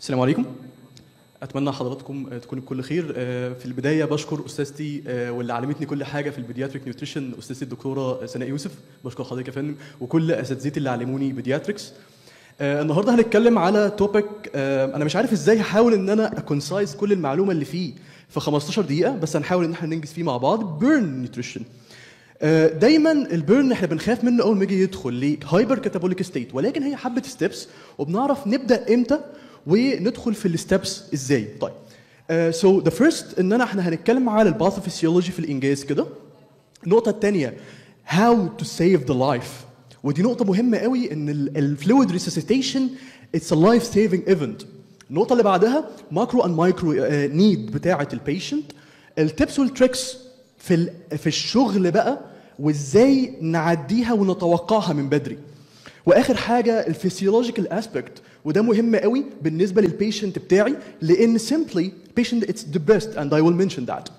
السلام عليكم اتمنى حضراتكم تكونوا بكل خير آه، في البدايه بشكر استاذتي آه، واللي علمتني كل حاجه في البيدياتريك نيوتريشن استاذتي الدكتوره سناء يوسف بشكر حضرتك يا فندم وكل اساتذتي اللي علموني بيدياتريكس آه، النهارده هنتكلم على توبيك انا مش عارف ازاي هحاول ان انا اكونسايز كل المعلومه اللي فيه في 15 دقيقه بس هنحاول ان احنا ننجز فيه مع بعض بيرن نيوتريشن دايما البيرن احنا بنخاف منه اول ما يجي يدخل ليه هايبر كاتابوليك ستيت ولكن هي حبه ستيبس وبنعرف نبدا امتى وندخل في الستبس ازاي طيب سو ذا فيرست ان انا احنا هنتكلم على الباثوفيسيولوجي في الانجاز كده النقطه الثانيه هاو تو سيف ذا لايف ودي نقطه مهمه قوي ان الفلويد ريسيسيتيشن اتس ا لايف سيفنج ايفنت النقطه اللي بعدها ماكرو اند مايكرو نيد بتاعه البيشنت التبس والتريكس في ال- في الشغل بقى وازاي نعديها ونتوقعها من بدري واخر حاجه الفسيولوجيكال اسبكت وده مهم قوي بالنسبه للبيشنت بتاعي لان simply patient it's depressed and I will mention that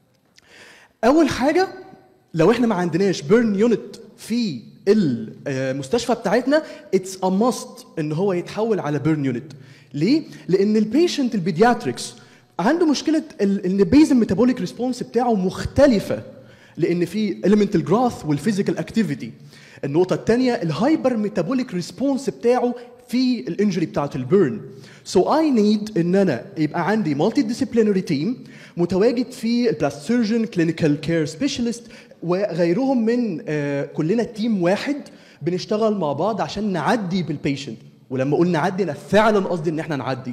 اول حاجه لو احنا ما عندناش بيرن يونت في المستشفى بتاعتنا اتس ا ماست ان هو يتحول على بيرن يونت ليه لان البيشنت البيدياتريكس عنده مشكله ال- ان البيزل ميتابوليك ريسبونس بتاعه مختلفه لان في elemental growth والفيزيكال اكتيفيتي النقطه الثانيه الهايبر ميتابوليك ريسبونس بتاعه في الانجري بتاعت البيرن سو اي نيد ان انا يبقى عندي مالتي ديسيبلينري تيم متواجد في البلاست سيرجن كلينيكال كير سبيشالست وغيرهم من آه، كلنا تيم واحد بنشتغل مع بعض عشان نعدي بالبيشنت ولما اقول نعدي انا فعلا قصدي ان احنا نعدي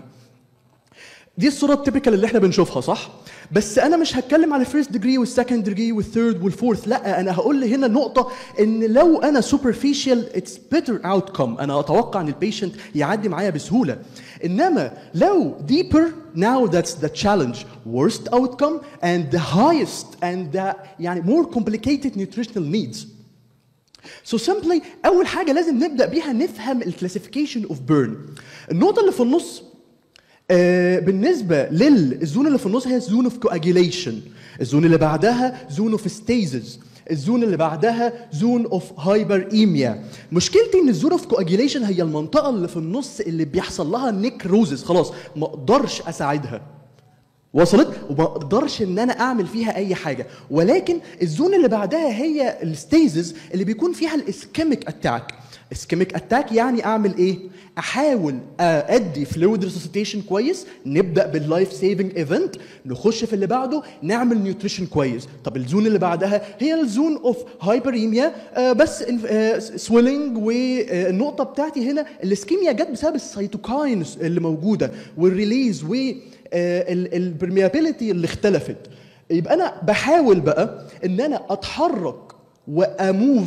دي الصوره التيبيكال اللي احنا بنشوفها صح بس انا مش هتكلم على الفيرست ديجري والسكند ديجري والثيرد والفورث لا انا هقول لي هنا نقطه ان لو انا سوبرفيشال اتس بيتر اوتكم انا اتوقع ان البيشنت يعدي معايا بسهوله انما لو deeper now that's the challenge worst outcome and the highest and the يعني more complicated nutritional needs So simply أول حاجة لازم نبدأ بيها نفهم الكلاسيفيكيشن اوف بيرن. النقطة اللي في النص آه بالنسبة للزون اللي في النص هي زون اوف كواجيليشن. الزون اللي بعدها زون اوف ستيزز. الزون اللي بعدها زون اوف هايبر ايميا. مشكلتي ان الزون اوف كواجيليشن هي المنطقة اللي في النص اللي بيحصل لها نيكروزز خلاص ما اقدرش اساعدها. وصلت وما اقدرش ان انا اعمل فيها اي حاجه ولكن الزون اللي بعدها هي الستيزز اللي بيكون فيها الاسكيميك اتاك اسكيميك اتاك يعني اعمل ايه احاول ادي فلويد ريسوسيتيشن كويس نبدا باللايف سيفنج ايفنت نخش في اللي بعده نعمل نيوتريشن كويس طب الزون اللي بعدها هي الزون اوف هايبريميا بس سويلنج والنقطه بتاعتي هنا الاسكيميا جت بسبب السيتوكاينز اللي موجوده والريليز و البرميابيليتي اللي اختلفت يبقى انا بحاول بقى ان انا اتحرك واموف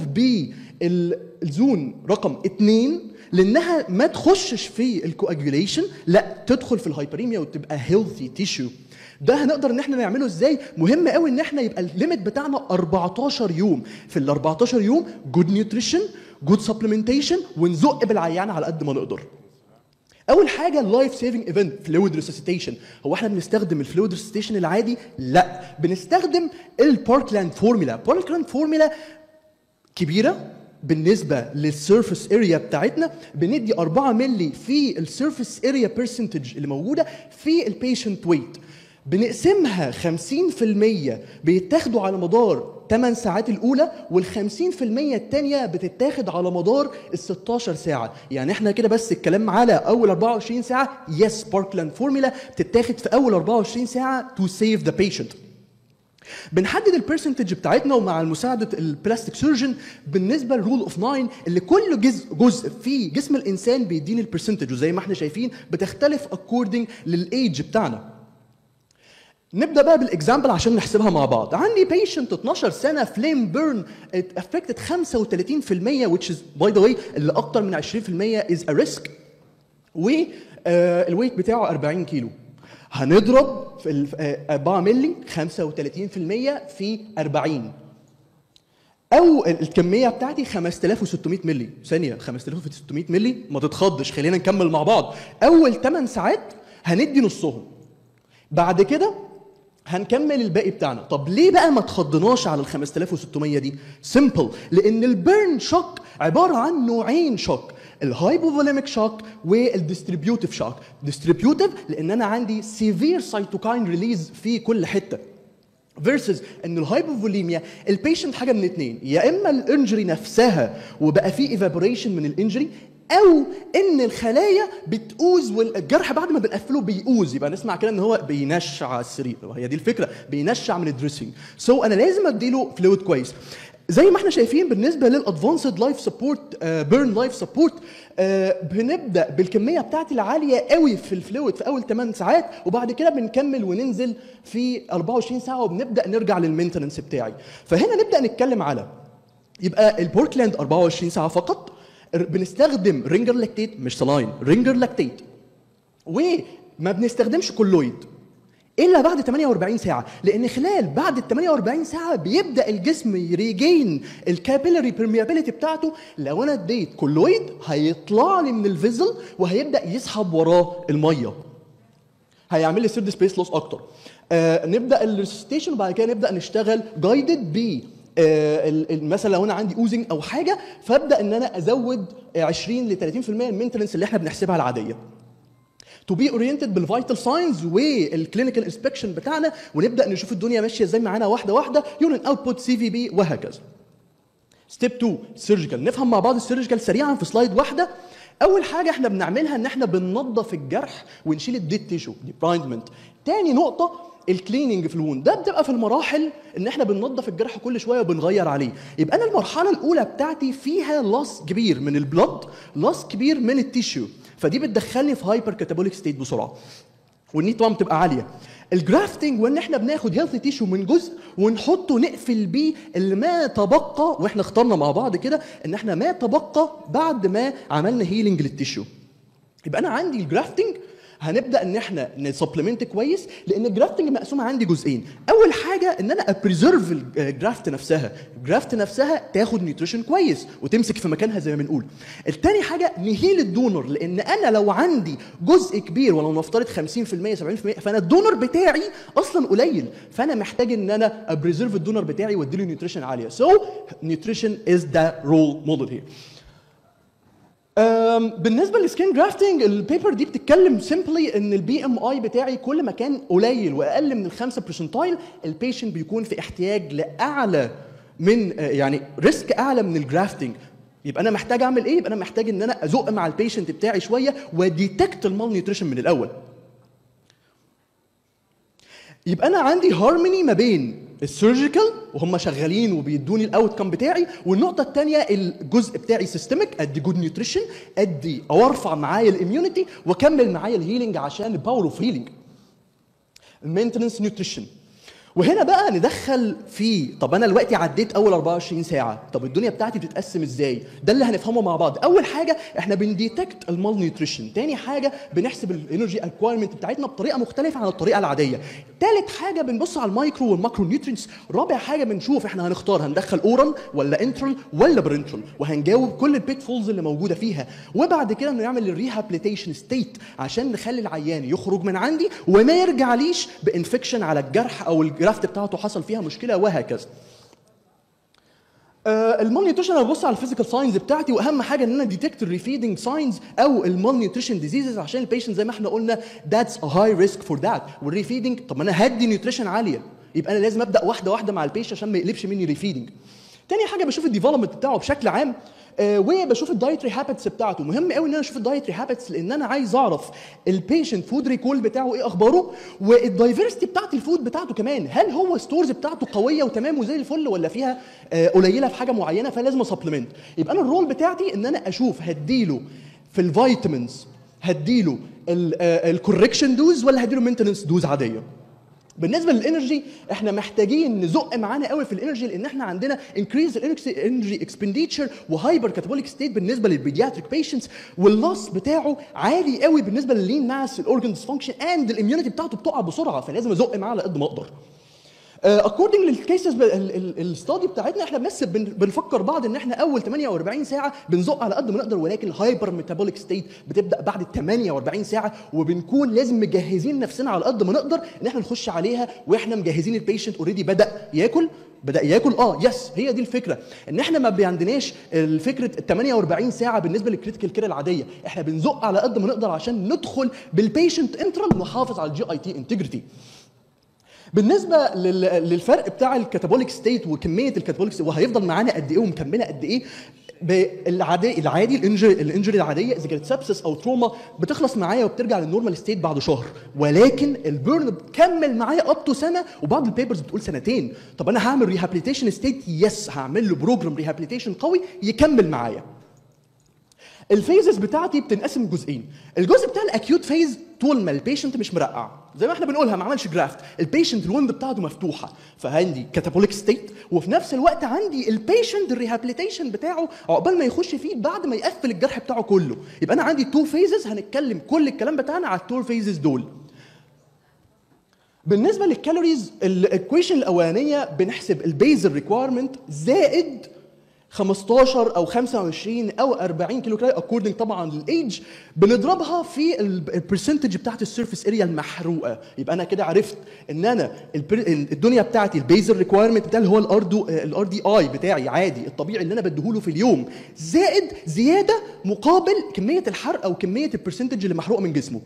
بالزون رقم اتنين لانها ما تخشش في الكواجوليشن لا تدخل في الهايبريميا وتبقى هيلثي تيشو ده هنقدر ان احنا نعمله ازاي مهم قوي ان احنا يبقى الليميت بتاعنا 14 يوم في ال 14 يوم جود نيوتريشن جود سبلمنتيشن ونزق بالعيان على قد ما نقدر اول حاجه اللايف سيفنج ايفنت فلويد ريسيسيتيشن هو احنا بنستخدم الفلويد ريسيسيتيشن العادي لا بنستخدم الباركلاند فورمولا باركلاند فورمولا كبيره بالنسبه للسيرفيس اريا بتاعتنا بندي 4 مللي في السيرفيس اريا برسنتج اللي موجوده في البيشنت ويت بنقسمها 50% بيتاخدوا على مدار 8 ساعات الاولى وال 50% الثانيه بتتاخد على مدار ال 16 ساعه يعني احنا كده بس الكلام على اول 24 ساعه يس باركلاند فورمولا بتتاخد في اول 24 ساعه تو سيف ذا بيشنت بنحدد البرسنتج بتاعتنا ومع مساعده البلاستيك سيرجن بالنسبه للرول اوف 9 اللي كل جزء جزء في جسم الانسان بيديني البرسنتج وزي ما احنا شايفين بتختلف اكوردنج للايدج بتاعنا نبدا بقى بالاكزامبل عشان نحسبها مع بعض عندي بيشنت 12 سنه فليم بيرن افكتد 35% which is by the way اللي اكتر من 20% is a risk والويت بتاعه 40 كيلو هنضرب في ال- آه، 4 مللي 35% في 40 او الكميه بتاعتي 5600 مللي ثانيه 5600 مللي ما تتخضش خلينا نكمل مع بعض اول 8 ساعات هندي نصهم بعد كده هنكمل الباقي بتاعنا طب ليه بقى ما تخضناش على ال 5600 دي سيمبل لان البيرن شوك عباره عن نوعين شوك الهايبوفوليميك شوك والديستريبيوتيف شوك ديستريبيوتيف لان انا عندي سيفير سيتوكاين ريليز في كل حته فيرسز ان الهايبوفوليميا البيشنت حاجه من اتنين يا اما الانجري نفسها وبقى في ايفابوريشن من الانجري او ان الخلايا بتؤوز والجرح بعد ما بنقفله بيؤوز يبقى نسمع كده ان هو بينشع على السرير هي دي الفكره بينشع من الدريسنج سو so انا لازم اديله فلويد كويس زي ما احنا شايفين بالنسبه للادفانسد لايف سبورت بيرن لايف سبورت بنبدا بالكميه بتاعتي العاليه قوي في الفلويد في اول 8 ساعات وبعد كده بنكمل وننزل في 24 ساعه وبنبدا نرجع للمينتننس بتاعي فهنا نبدا نتكلم على يبقى البورتلاند 24 ساعه فقط بنستخدم رينجر لاكتيت مش سلاين رينجر لاكتيت وما بنستخدمش كولويد الا بعد 48 ساعه لان خلال بعد ال 48 ساعه بيبدا الجسم يريجين الكابيلاري بيرميابيليتي بتاعته لو انا اديت كولويد هيطلع لي من الفيزل وهيبدا يسحب وراه الميه هيعمل لي سيرد سبيس لوس اكتر آه نبدا الريسيتيشن وبعد كده نبدا نشتغل جايدد ب مثلا لو انا عندي اوزنج او حاجه فابدا ان انا ازود 20 ل 30% المينتنس اللي احنا بنحسبها العاديه تو بي اورينتد بالفيتال ساينز والكلينيكال انسبكشن بتاعنا ونبدا نشوف الدنيا ماشيه ازاي معانا واحده واحده يورين اوتبوت سي في بي وهكذا ستيب 2 سيرجيكال نفهم مع بعض السيرجيكال سريعا في سلايد واحده اول حاجه احنا بنعملها ان احنا بننظف الجرح ونشيل الديد تيشو ديبرايندمنت تاني نقطه الكليننج في الوند ده بتبقى في المراحل ان احنا بننظف الجرح كل شويه وبنغير عليه يبقى انا المرحله الاولى بتاعتي فيها لاس كبير من البلد لاس كبير من التيشو فدي بتدخلني في هايبر كاتابوليك ستيت بسرعه والنيت طبعا بتبقى عاليه الجرافتنج وان احنا بناخد هيلثي تيشو من جزء ونحطه نقفل بيه اللي ما تبقى واحنا اخترنا مع بعض كده ان احنا ما تبقى بعد ما عملنا هيلينج للتيشو يبقى انا عندي الجرافتنج هنبدا ان احنا نسبلمنت كويس لان الجرافتنج مقسومه عندي جزئين اول حاجه ان انا ابريزيرف الجرافت نفسها الجرافت نفسها تاخد نيوتريشن كويس وتمسك في مكانها زي ما بنقول التاني حاجه نهيل الدونر لان انا لو عندي جزء كبير ولو نفترض 50% 70% فانا الدونر بتاعي اصلا قليل فانا محتاج ان انا ابريزيرف الدونر بتاعي واديله نيوتريشن عاليه سو نيوتريشن از ذا رول موديل هير بالنسبه للسكين جرافتنج البيبر دي بتتكلم سيمبلي ان البي ام اي بتاعي كل ما كان قليل واقل من الخمسة برسنتايل البيشنت بيكون في احتياج لاعلى من يعني ريسك اعلى من الجرافتنج يبقى انا محتاج اعمل ايه؟ يبقى انا محتاج ان انا ازق مع البيشنت بتاعي شويه وديتكت المال نيوتريشن من الاول. يبقى انا عندي هارموني ما بين السيرجيكال وهم شغالين وبيدوني الاوت كام بتاعي والنقطه الثانيه الجزء بتاعي سيستميك ادي جود نيوتريشن ادي او ارفع معايا الاميونيتي واكمل معايا الهيلينج عشان الباور اوف هيلينج المينتنس نيوتريشن وهنا بقى ندخل في طب انا دلوقتي عديت اول 24 ساعه طب الدنيا بتاعتي بتتقسم ازاي ده اللي هنفهمه مع بعض اول حاجه احنا بنديتكت المال نيوتريشن تاني حاجه بنحسب الانرجي اكوايرمنت بتاعتنا بطريقه مختلفه عن الطريقه العاديه تالت حاجه بنبص على المايكرو والماكرو نيوترينتس رابع حاجه بنشوف احنا هنختار هندخل اورال ولا انترال ولا برنترال وهنجاوب كل البيت فولز اللي موجوده فيها وبعد كده نعمل الريهابليتيشن ستيت عشان نخلي العيان يخرج من عندي وما يرجعليش بانفكشن على الجرح او الجرافت بتاعته حصل فيها مشكله وهكذا آه المال نيوتريشن انا ببص على الفيزيكال ساينز بتاعتي واهم حاجه ان انا ديتكت الريفيدنج ساينز او المال نيوتريشن ديزيزز عشان البيشنت زي ما احنا قلنا ذاتس ا هاي ريسك فور ذات والريفيدنج طب ما انا هدي نيوتريشن عاليه يبقى انا لازم ابدا واحده واحده مع البيشنت عشان ما يقلبش مني ريفيدنج تاني حاجه بشوف الديفلوبمنت بتاعه بشكل عام آه وبشوف الدايتري هابتس بتاعته مهم قوي ان انا اشوف الدايتري هابتس لان انا عايز اعرف البيشنت فود ريكول بتاعه ايه اخباره والدايفرستي بتاعت الفود بتاعته كمان هل هو ستورز بتاعته قويه وتمام وزي الفل ولا فيها آه قليله في حاجه معينه فلازم اسبلمنت يبقى انا الرول بتاعتي ان انا اشوف هديله في الفيتامينز هديله الكوركشن دوز ولا هديله مينتنس دوز عاديه بالنسبه للانرجي احنا محتاجين نزق معانا قوي في الانرجي لان احنا عندنا انكريز الانرجي اكسبنديتشر وهايبر كاتابوليك ستيت بالنسبه للبيدياتريك بيشنتس واللوس بتاعه عالي قوي بالنسبه لللين ماس الاورجن ديسفانكشن اند الاميونيتي بتاعته بتقع بسرعه فلازم ازق معاه على قد ما اقدر اكوردنج للكيسز الستادي بتاعتنا احنا بس بن- بنفكر بعض ان احنا اول 48 ساعه بنزق على قد ما نقدر ولكن الهايبر ميتابوليك ستيت بتبدا بعد ال 48 ساعه وبنكون لازم مجهزين نفسنا على قد ما نقدر ان احنا نخش عليها واحنا مجهزين البيشنت اوريدي بدا ياكل بدا ياكل اه يس هي دي الفكره ان احنا ما عندناش الفكره ال 48 ساعه بالنسبه للكريتيكال كير العاديه احنا بنزق على قد ما نقدر عشان ندخل بالبيشنت انترال نحافظ على الجي اي تي انتجريتي بالنسبه لل- للفرق بتاع الكاتابوليك ستيت وكميه الكاتابوليك ستيت وهيفضل معانا قد ايه ومكمله قد ايه بالعادي العادي الانجري الانجري العاديه اذا كانت سبسس او تروما بتخلص معايا وبترجع للنورمال ستيت بعد شهر ولكن البيرن بتكمل معايا اب تو سنه وبعض البيبرز بتقول سنتين طب انا هعمل ريهابيليتيشن ستيت يس هعمل له بروجرام ريهابيليتيشن قوي يكمل معايا الفيزز بتاعتي بتنقسم جزئين الجزء بتاع الاكيوت فيز طول ما البيشنت مش مرقع زي ما احنا بنقولها ما عملش جرافت البيشنت الوند بتاعته مفتوحه فعندي كاتابوليك ستيت وفي نفس الوقت عندي البيشنت الريهابيليتيشن بتاعه عقبال ما يخش فيه بعد ما يقفل الجرح بتاعه كله يبقى انا عندي تو فيزز هنتكلم كل الكلام بتاعنا على التو فيزز دول بالنسبه للكالوريز الايكويشن الاولانيه بنحسب البيزل ريكويرمنت زائد 15 او 25 او 40 كيلو كالوري اكوردنج طبعا للايدج بنضربها في البرسنتج بتاعت السيرفيس اريا المحروقه يبقى انا كده عرفت ان انا البر- الدنيا بتاعتي البيزل ريكويرمنت بتاعي اللي هو الار الار دي اي بتاعي عادي الطبيعي اللي انا بديهوله في اليوم زائد زياده مقابل كميه الحرق او كميه البرسنتج اللي محروقه من جسمه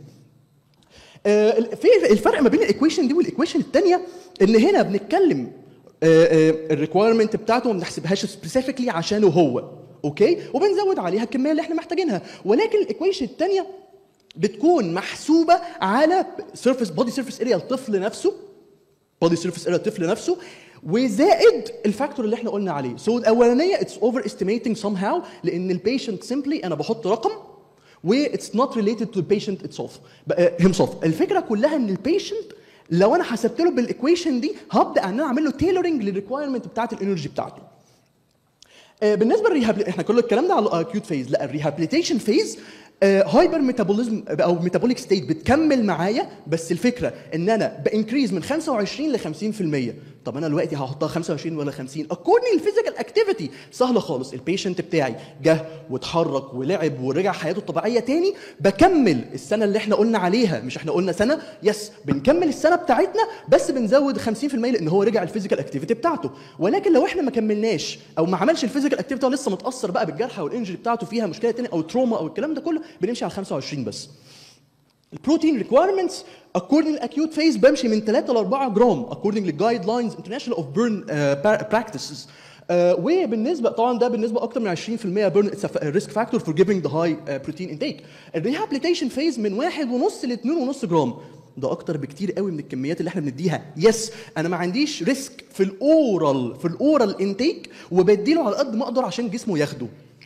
آه، في الفرق ما بين الايكويشن دي والايكويشن الثانيه ان هنا بنتكلم الريكويرمنت بتاعته ما بنحسبهاش سبيسيفيكلي عشانه هو اوكي وبنزود عليها الكميه اللي احنا محتاجينها ولكن الايكويشن الثانيه بتكون محسوبه على سيرفيس بودي سيرفيس اريا الطفل نفسه بودي سيرفيس اريا الطفل نفسه وزائد الفاكتور اللي احنا قلنا عليه سو so الاولانيه اتس اوفر استيميتنج سام هاو لان البيشنت سيمبلي انا بحط رقم و اتس نوت ريليتد تو البيشنت اتسولف هيم سولف الفكره كلها ان البيشنت لو انا حسبت له بالايكويشن دي هبدا ان انا اعمل له تيلورنج للريكوايرمنت بتاعت الانرجي بتاعته آه، بالنسبه للريهابل احنا كل الكلام ده على الاكيوت فيز لا الريهابيليتيشن فيز هايبر ميتابوليزم او ميتابوليك ستيت بتكمل معايا بس الفكره ان انا بانكريز من 25 ل 50% طب انا دلوقتي هحطها 25 ولا 50 اكوردنج للفيزيكال اكتيفيتي سهله خالص البيشنت بتاعي جه واتحرك ولعب ورجع حياته الطبيعيه تاني بكمل السنه اللي احنا قلنا عليها مش احنا قلنا سنه يس بنكمل السنه بتاعتنا بس بنزود 50% لان هو رجع الفيزيكال اكتيفيتي بتاعته ولكن لو احنا ما كملناش او ما عملش الفيزيكال اكتيفيتي لسه متاثر بقى بالجرح او الانجري بتاعته فيها مشكله تانية او تروما او الكلام ده كله بنمشي على 25 بس البروتين ريكويرمنتس according acute phase بمشي من 3 ل 4 جرام according للجايد لاينز international of burn uh, practices uh, وبالنسبه طبعا ده بالنسبه اكتر من 20% burn it's a risk factor for giving the high uh, protein intake الريهابيليتيشن phase من واحد ونص ل 2 ونص جرام ده اكتر بكتير قوي من الكميات اللي احنا بنديها يس انا ما عنديش ريسك في الاورال في الاورال انتيك وبديله على قد ما اقدر عشان جسمه ياخده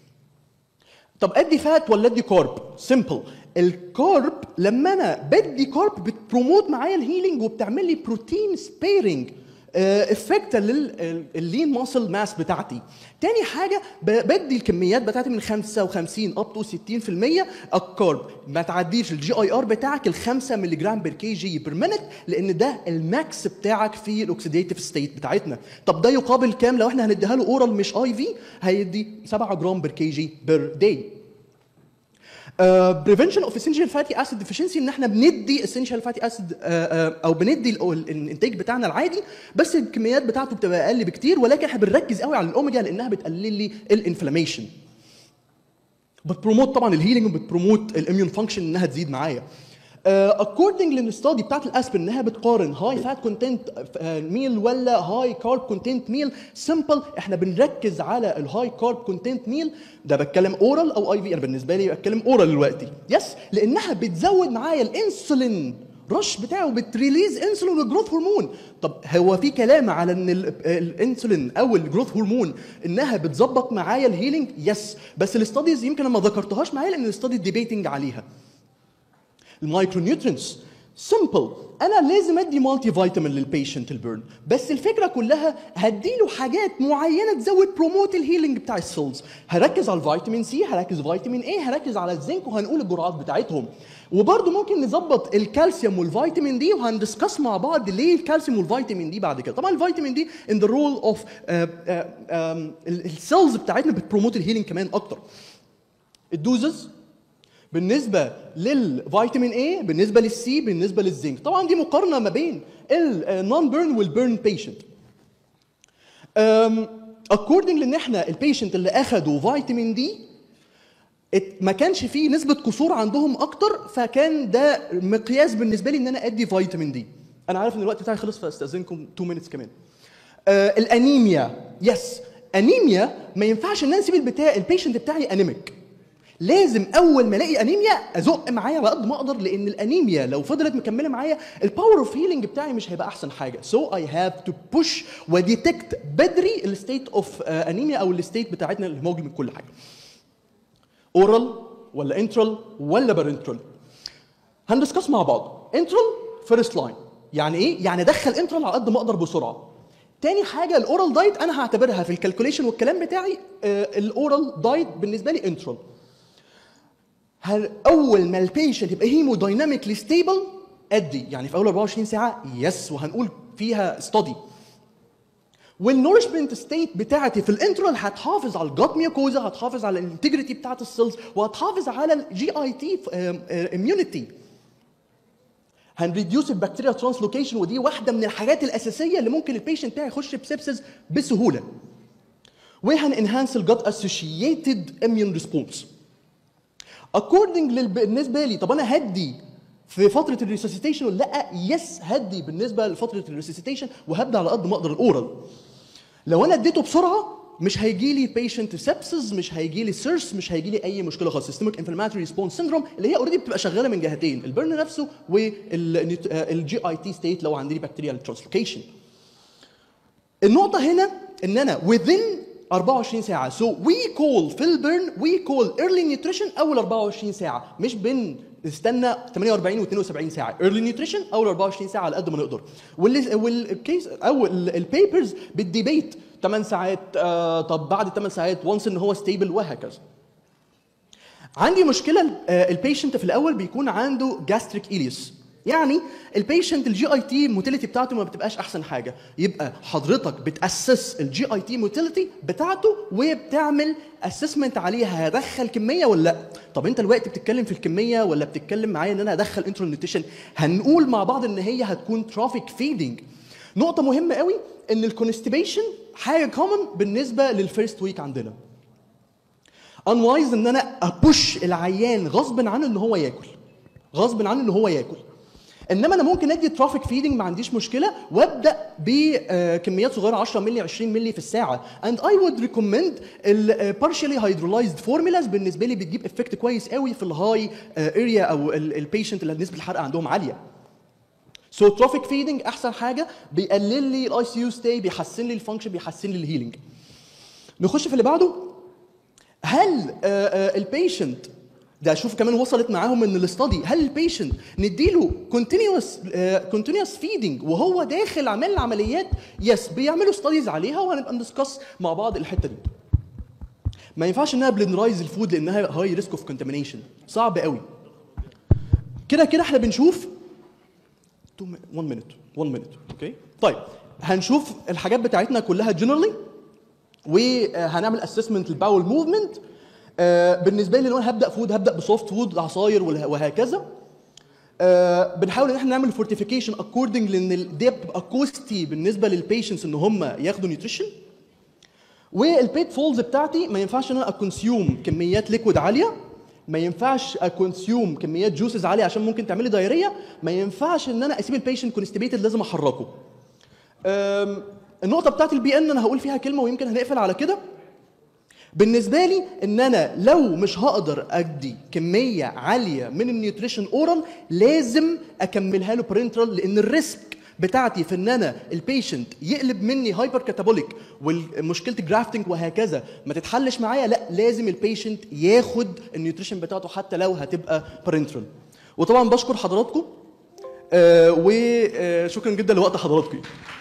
طب ادي فات ولا ادي كارب سمبل الكارب لما انا بدي كارب بتبروموت معايا الهيلينج وبتعمل لي بروتين سبيرنج افكت لللين ماسل ماس بتاعتي تاني حاجه ب- بدي الكميات بتاعتي من 55 اب تو 60% الكارب ما تعديش الجي اي ار بتاعك ال 5 مللي جرام بير كي جي بير مينت لان ده الماكس بتاعك في الاكسيديتيف ستيت بتاعتنا طب ده يقابل كام لو احنا هنديها له اورال مش اي في هيدي 7 جرام بير كي جي بير داي بريفنشن اوف اسينشال فاتي اسيد ديفيشنسي ان احنا بندي اسينشال فاتي اسيد او بندي ال- ال- الانتاج بتاعنا العادي بس الكميات بتاعته بتبقى اقل بكتير ولكن احنا بنركز قوي على الاوميجا لانها بتقلل لي الانفلاميشن بتبروموت طبعا الهيلينج وبتبروموت الاميون فانكشن انها تزيد معايا اكوردنج للستادي بتاعت الاسبرين انها بتقارن هاي فات كونتنت ميل ولا هاي كارب كونتنت ميل سمبل احنا بنركز على الهاي كارب كونتنت ميل ده بتكلم اورال او اي في انا بالنسبه لي بتكلم اورال دلوقتي يس لانها بتزود معايا الانسولين رش بتاعه بتريليز انسولين والجروث هرمون طب هو في كلام على ان ال- الانسولين او الجروث هرمون انها بتظبط معايا الهيلينج يس بس الاستاديز يمكن أنا ما ذكرتهاش معايا لان الاستادي ديبيتنج عليها المايكرو نيوترينز سمبل انا لازم ادي مالتي فيتامين للبيشنت البيرن بس الفكره كلها هديله حاجات معينه تزود بروموت الهيلينج بتاع السيلز هركز على الفيتامين سي هركز فيتامين اي هركز على الزنك وهنقول الجرعات بتاعتهم وبرده ممكن نظبط الكالسيوم والفيتامين دي وهندسكس مع بعض ليه الكالسيوم والفيتامين دي بعد كده طبعا الفيتامين دي ان ذا رول اوف السيلز بتاعتنا بتبروموت الهيلينج كمان اكتر الدوزز بالنسبه للفيتامين اي بالنسبه للسي بالنسبه للزنك طبعا دي مقارنه ما بين النون بيرن والبيرن بيشنت اكوردنج لان احنا البيشنت اللي اخدوا فيتامين دي ات- ما كانش فيه نسبة قصور عندهم أكتر فكان ده مقياس بالنسبة لي إن أنا أدي فيتامين دي. أنا عارف إن الوقت بتاعي خلص فأستأذنكم 2 مينتس كمان. آه الأنيميا يس أنيميا ما ينفعش إن أنا أسيب البتاع البيشنت بتاعي أنيميك. لازم اول ما الاقي انيميا ازق معايا على قد ما اقدر لان الانيميا لو فضلت مكمله معايا الباور اوف هيلينج بتاعي مش هيبقى احسن حاجه سو اي هاف تو بوش وديتكت بدري الستيت اوف انيميا او الستيت بتاعتنا الهيموجلوبين كل حاجه اورال ولا انترال ولا بارنترال هندسكس مع بعض انترال فيرست لاين يعني ايه يعني ادخل انترال على قد ما اقدر بسرعه تاني حاجه الاورال دايت انا هعتبرها في الكالكوليشن والكلام بتاعي آه الاورال دايت بالنسبه لي انترال هل اول ما البيشنت يبقى هيمو دايناميكلي ستيبل ادي يعني في اول 24 ساعه يس وهنقول فيها ستادي والنورشمنت ستيت بتاعتي في الانترال هتحافظ على الجات ميوكوزا هتحافظ على الانتجريتي بتاعت السيلز وهتحافظ على الجي اي تي اميونيتي هنريديوس البكتيريا ترانسلوكيشن ودي واحده من الحاجات الاساسيه اللي ممكن البيشنت بتاعي يخش بسبسس بسهوله وهن انهانس الجات اسوشيتد اميون ريسبونس اكوردنج بالنسبه لي طب انا هدي في فتره الريسوسيتيشن ولا لا يس هدي بالنسبه لفتره الريسوسيتيشن وهبدا على قد ما اقدر الاورال لو انا اديته بسرعه مش هيجي لي بيشنت سبسز مش هيجي لي سيرس مش هيجي لي اي مشكله خالص سيستمك انفلاماتوري ريسبونس سيندروم اللي هي اوريدي بتبقى شغاله من جهتين البرن نفسه والجي اي تي ستيت لو عندي بكتيريال ترانسلوكيشن النقطه هنا ان انا within 24 ساعه سو وي كول في البرن وي كول ايرلي نيوتريشن اول 24 ساعه مش بن نستنى 48 و 72 ساعه ايرلي نيوتريشن اول 24 ساعه على قد ما نقدر واللي والكيس او البيبرز بالديبيت 8 ساعات آه طب بعد 8 ساعات وانس ان هو ستيبل وهكذا عندي مشكله البيشنت في الاول بيكون عنده جاستريك إيليس يعني البيشنت الجي اي تي موتيليتي بتاعته ما بتبقاش احسن حاجه يبقى حضرتك بتاسس الجي اي تي موتيليتي بتاعته وبتعمل اسسمنت عليها هدخل كميه ولا لا طب انت الوقت بتتكلم في الكميه ولا بتتكلم معايا ان انا هدخل انترو نيوتريشن هنقول مع بعض ان هي هتكون ترافيك فيدنج نقطه مهمه قوي ان الكونستيبيشن حاجه كومن بالنسبه للفيرست ويك عندنا انوايز ان انا ابوش العيان غصب عنه ان هو ياكل غصب عنه ان هو ياكل انما انا ممكن ادي ترافيك فيدنج ما عنديش مشكله وابدا بكميات صغيره 10 مللي 20 مللي في الساعه اند اي وود ريكومند البارشلي هيدرولايزد فورمولاز بالنسبه لي بتجيب افكت كويس قوي في الهاي اريا او البيشنت اللي نسبه الحرق عندهم عاليه سو ترافيك فيدنج احسن حاجه بيقلل لي الاي سي يو ستاي بيحسن لي الفانكشن بيحسن لي الهيلينج نخش في اللي بعده هل البيشنت ده اشوف كمان وصلت معاهم ان الاستادي هل البيشنت نديله كونتينيوس كونتينيوس فيدنج وهو داخل عمل العمليات يس بيعملوا ستاديز عليها وهنبقى ندسكس مع بعض الحته دي ما ينفعش انها بلندرايز الفود لانها هاي ريسك اوف كونتامينيشن صعب قوي كده كده احنا بنشوف 1 مينت 1 مينت اوكي طيب هنشوف الحاجات بتاعتنا كلها جنرالي وهنعمل اسسمنت الباول موفمنت آه بالنسبه لي لو انا هبدا فود هبدا بسوفت فود عصاير وهكذا آه بنحاول ان احنا نعمل فورتيفيكيشن اكوردنج لان دي بتبقى كوستي بالنسبه للبيشنتس ان هم ياخدوا نيوتريشن والبيت فولز بتاعتي ما ينفعش ان انا اكونسيوم كميات ليكويد عاليه ما ينفعش اكونسيوم كميات جوسز عاليه عشان ممكن تعمل لي دايريه ما ينفعش ان انا اسيب البيشنت كونستيبيتد لازم احركه النقطه بتاعت البي ان انا هقول فيها كلمه ويمكن هنقفل على كده بالنسبه لي ان انا لو مش هقدر ادي كميه عاليه من النيوتريشن اورال لازم اكملها له برينترال لان الريسك بتاعتي في ان انا البيشنت يقلب مني هايبر كاتابوليك ومشكله جرافتنج وهكذا ما تتحلش معايا لا لازم البيشنت ياخد النيوتريشن بتاعته حتى لو هتبقى برينترال وطبعا بشكر حضراتكم آه، وشكرا جدا لوقت حضراتكم